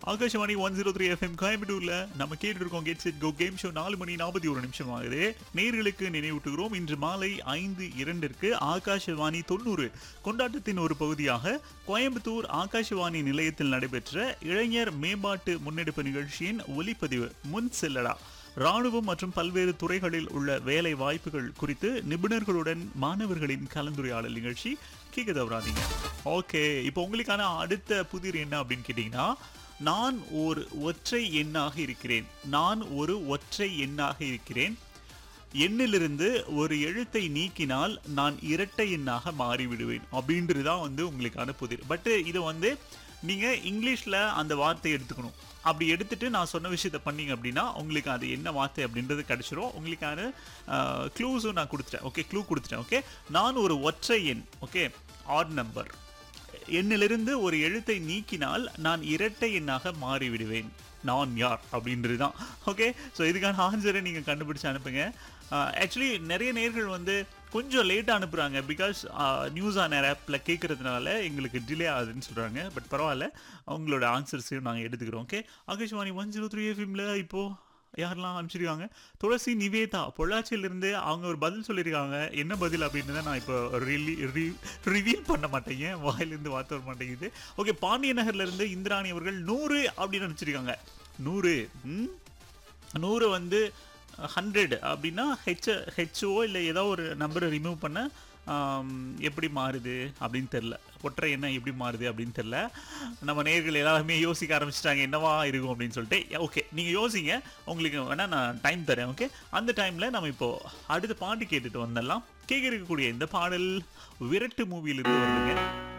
Akashvani one zero three FM கோயம்புத்தூர்ல நம்ம கேட்டு இருக்கோம் get set go game show நாலு மணி நாற்பத்தி ஒரு நிமிஷம் ஆகுது நேர்களுக்கு நினைவூட்டுகிறோம் இன்று மாலை ஐந்து இரண்டிற்கு ஆகாஷவாணி தொண்ணூறு கொண்டாட்டத்தின் ஒரு பகுதியாக கோயம்புத்தூர் ஆகாஷவாணி நிலையத்தில் நடைபெற்ற இளைஞர் மேம்பாட்டு முன்னெடுப்பு நிகழ்ச்சியின் ஒலிப்பதிவு முன் செல்லடா ராணுவம் மற்றும் பல்வேறு துறைகளில் உள்ள வேலை வாய்ப்புகள் குறித்து நிபுணர்களுடன் மாணவர்களின் கலந்துரையாடல் நிகழ்ச்சி கேட்க தவறாதீங்க ஓகே இப்போ உங்களுக்கான அடுத்த புதிர் என்ன அப்படின்னு கேட்டிங்கன்னா நான் ஒரு ஒற்றை எண்ணாக இருக்கிறேன் நான் ஒரு ஒற்றை எண்ணாக இருக்கிறேன் எண்ணிலிருந்து ஒரு எழுத்தை நீக்கினால் நான் இரட்டை எண்ணாக மாறிவிடுவேன் அப்படின்றது தான் வந்து உங்களுக்கான புதிர் பட் இது வந்து நீங்கள் இங்கிலீஷில் அந்த வார்த்தையை எடுத்துக்கணும் அப்படி எடுத்துட்டு நான் சொன்ன விஷயத்த பண்ணீங்க அப்படின்னா உங்களுக்கு அது என்ன வார்த்தை அப்படின்றது கிடைச்சிரும் உங்களுக்கான க்ளூஸும் நான் கொடுத்துட்டேன் ஓகே க்ளூ கொடுத்துட்டேன் ஓகே நான் ஒரு ஒற்றை எண் ஓகே ஆட் நம்பர் எண்ணிலிருந்து ஒரு எழுத்தை நீக்கினால் நான் இரட்டை எண்ணாக மாறிவிடுவேன் நான் யார் அப்படின்றது தான் ஓகே ஸோ இதுக்கான ஆன்சரை நீங்கள் கண்டுபிடிச்சு அனுப்புங்க ஆக்சுவலி நிறைய நேர்கள் வந்து கொஞ்சம் லேட்டாக அனுப்புகிறாங்க பிகாஸ் நியூஸ் ஆன் ஆப்பில் கேட்குறதுனால எங்களுக்கு டிலே ஆகுதுன்னு சொல்கிறாங்க பட் பரவாயில்ல அவங்களோட ஆன்சர்ஸையும் நாங்கள் எடுத்துக்கிறோம் okay Akashvani one zero three எஃப்எம்ல இப்போது யாரெல்லாம் அனுப்பிச்சிருக்காங்க துளசி நிவேதா பொள்ளாச்சியிலிருந்து அவங்க ஒரு பதில் சொல்லியிருக்காங்க என்ன பதில் அப்படின்னு நான் இப்போ ரிலி ரிவீல் பண்ண மாட்டேங்க வாயிலிருந்து வார்த்தை வர மாட்டேங்குது ஓகே பாண்டிய நகர்லேருந்து இந்திராணி அவர்கள் நூறு அப்படின்னு அனுப்பிச்சிருக்காங்க நூறு ம்? நூறு வந்து ஹண்ட்ரட் அப்படின்னா ஹெச் ஹெச்ஓ இல்லை ஏதோ ஒரு நம்பரை ரிமூவ் பண்ண ஆம், எப்படி மாறுது அப்படின்னு தெரில ஒற்றை எண்ணம் எப்படி மாறுது அப்படின்னு தெரில நம்ம நேர்கள் எல்லாருமே யோசிக்க ஆரம்பிச்சிட்டாங்க என்னவா இருக்கும் அப்படின்னு சொல்லிட்டு ஓகே நீங்கள் யோசிங்க உங்களுக்கு வேணால் நான் டைம் தரேன் ஓகே அந்த டைமில் நம்ம இப்போது அடுத்த பாட்டு கேட்டுட்டு வந்துடலாம் கேட்க இருக்கக்கூடிய இந்த பாடல் விரட்டு மூவியிலிருந்து வருதுங்க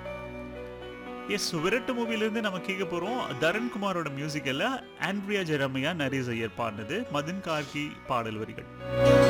எஸ் விரட்டு மூவிலிருந்து நம்ம கேட்க போகிறோம் தரண்குமாரோட மியூசிக்கில் ஆண்ட்ரியா ஜெரமையா நரேஸ் ஐயர் பாடினது மதன் கார்கி பாடல் வரிகள்